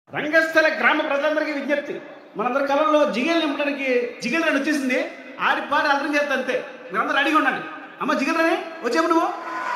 రంగస్థల గ్రామ ప్రజలందరికీ విజ్ఞప్తి మనందరి కళల్లో జిగేలు నింపడానికి జిగేల్ రాని వచ్చేసింది ఆడి పాడి అర్థం చేస్తా అంతే మీరందరూ అడిగి ఉండండి అమ్మ జిగేల్ రాని వచ్చేపు నువ్వు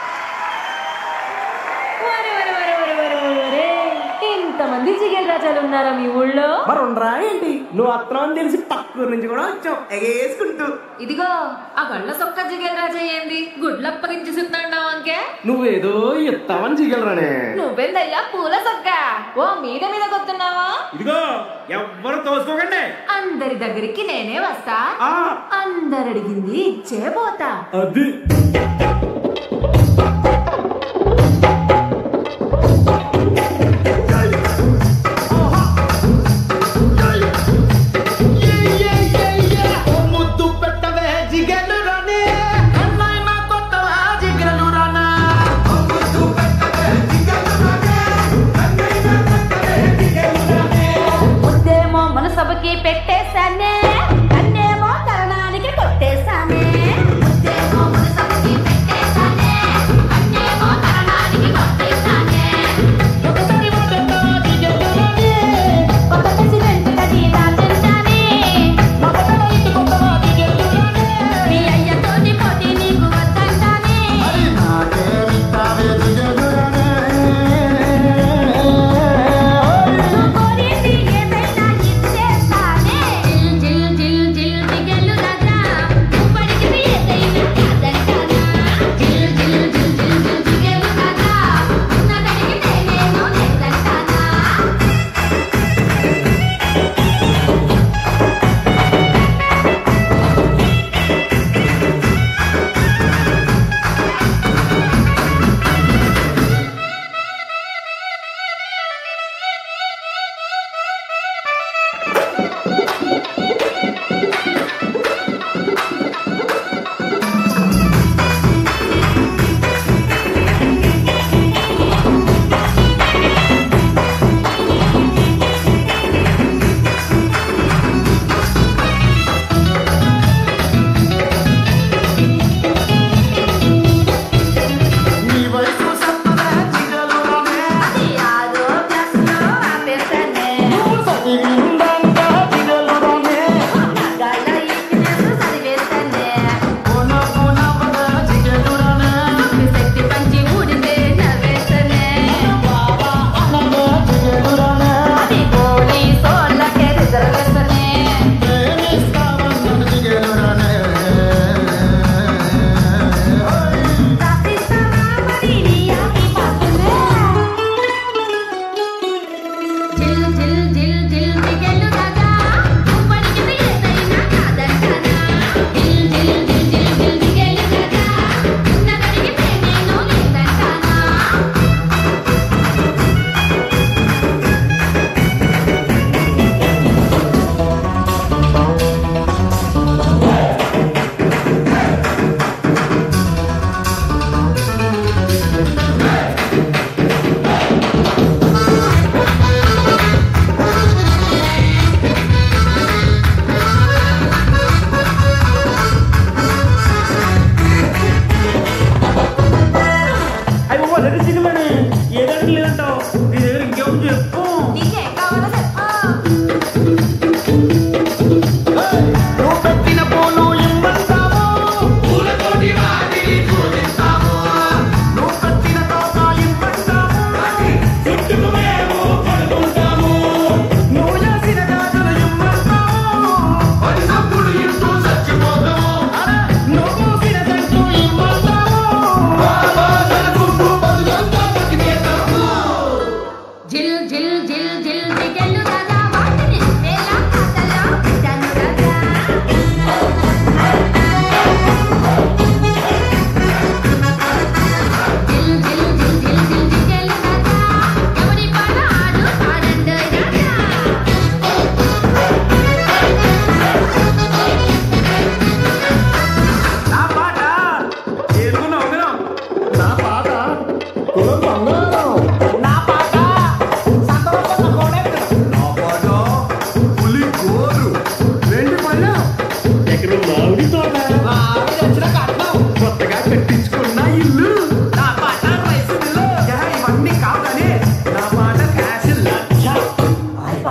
వరే, వరే, వరే, వరే, వరే, వరే, వరే. ఇంతమంది జిగేల్ రాజాలు ఉన్నారా మీ ఊళ్ళో మరి ఉండరా ఏంటి నువ్వు అత్తనం అని తెలిసి పక్కూరు నుంచి కూడా వచ్చావు ఎగేసుకుంటూ ఇదిగో ఆ గళ్ళ సొక్క జిగేల్ రాజా ఏంది గుడ్లప్పగించి సున్నాడు అంకే నువ్వేదో ఎత్తావని జిగలరానే నువ్వేందయ్యా పూల సొక్క ఓ మీద మీద కొత్తున్నావా ఇదిగో ఎవ్వరు తోసుకోకండి అందరి దగ్గరికి నేనే వస్తా ఆ, అందరు అడిగింది ఇచ్చే పోతా అది ఓ ముద్దు పెట్టవే జిగేలు రాని అన్నయ్య కొట్టవా జిగేలు రానా ముద్దేమో మన సభకి పెట్టేశానే అన్నేమో తరణానికి కొట్టేశానే ముద్దేమో మన సభకి పెట్టేశానే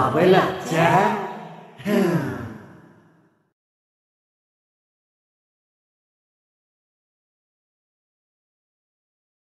బాబాయ్ లచ్చా